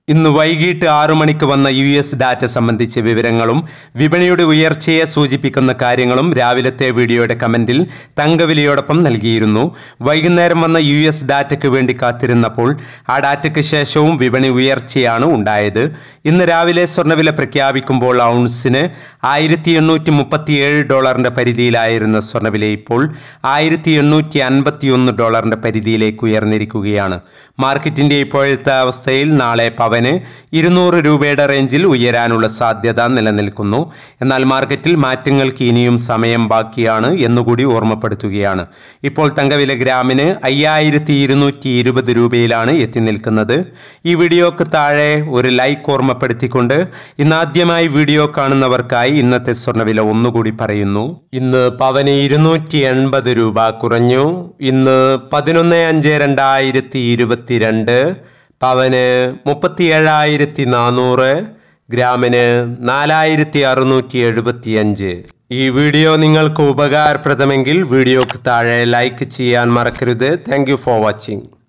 ഇന്ന് വൈകിട്ട് ആറു മണിക്ക് വന്ന യു എസ് ഡാറ്റ സംബന്ധിച്ച വിവരങ്ങളും വിപണിയുടെ ഉയർച്ചയെ സൂചിപ്പിക്കുന്ന കാര്യങ്ങളും രാവിലത്തെ വീഡിയോയുടെ കമന്റിൽ തങ്കവിലയോടൊപ്പം നൽകിയിരുന്നു വൈകുന്നേരം വന്ന യു എസ് ഡാറ്റയ്ക്ക് വേണ്ടി കാത്തിരുന്നപ്പോൾ ആ ഡാറ്റയ്ക്ക് ശേഷവും വിപണി ഉയർച്ചയാണ് ഉണ്ടായത് ഇന്ന് രാവിലെ സ്വർണ്ണവില പ്രഖ്യാപിക്കുമ്പോൾ ഔൺസിന് ആയിരത്തി എണ്ണൂറ്റി മുപ്പത്തിയേഴ് ഡോളറിന്റെ പരിധിയിലായിരുന്ന സ്വർണ്ണവില ഇപ്പോൾ ആയിരത്തി എണ്ണൂറ്റി അൻപത്തിയൊന്ന് ഡോളറിന്റെ പരിധിയിലേക്ക് ഉയർന്നിരിക്കുകയാണ് മാർക്കറ്റിന്റെ ഇപ്പോഴത്തെ അവസ്ഥയിൽ നാളെ പവന് ഇരുന്നൂറ് രൂപയുടെ റേഞ്ചിൽ ഉയരാനുള്ള സാധ്യത നിലനിൽക്കുന്നു എന്നാൽ മാർക്കറ്റിൽ മാറ്റങ്ങൾക്ക് ഇനിയും സമയം ബാക്കിയാണ് എന്നുകൂടി ഓർമ്മപ്പെടുത്തുകയാണ് ഇപ്പോൾ തങ്കവില ഗ്രാമിന് അയ്യായിരത്തി ഇരുന്നൂറ്റി ഇരുപത് രൂപയിലാണ് എത്തി നിൽക്കുന്നത് ഈ വീഡിയോക്ക് താഴെ ഒരു ലൈക്ക് ഓർമ്മപ്പെടുത്തിക്കൊണ്ട് ഇന്നാദ്യമായി വീഡിയോ കാണുന്നവർക്കായി ഇന്നത്തെ സ്വർണ്ണവില ഒന്നുകൂടി പറയുന്നു ഇന്ന് പവന് ഇരുന്നൂറ്റി എൺപത് രൂപ കുറഞ്ഞു ഇന്ന് പതിനൊന്ന് അഞ്ച് രണ്ടായിരത്തി ഇരുപത്തിരണ്ട് പവന് മുപ്പത്തി ഏഴായിരത്തി നാനൂറ് ഗ്രാമിന് നാലായിരത്തി അറുന്നൂറ്റി എഴുപത്തിയഞ്ച് ഈ വീഡിയോ നിങ്ങൾക്ക് ഉപകാരപ്രദമെങ്കിൽ വീഡിയോക്ക് താഴെ ലൈക്ക് ചെയ്യാൻ മറക്കരുത് താങ്ക് ഫോർ വാച്ചിങ്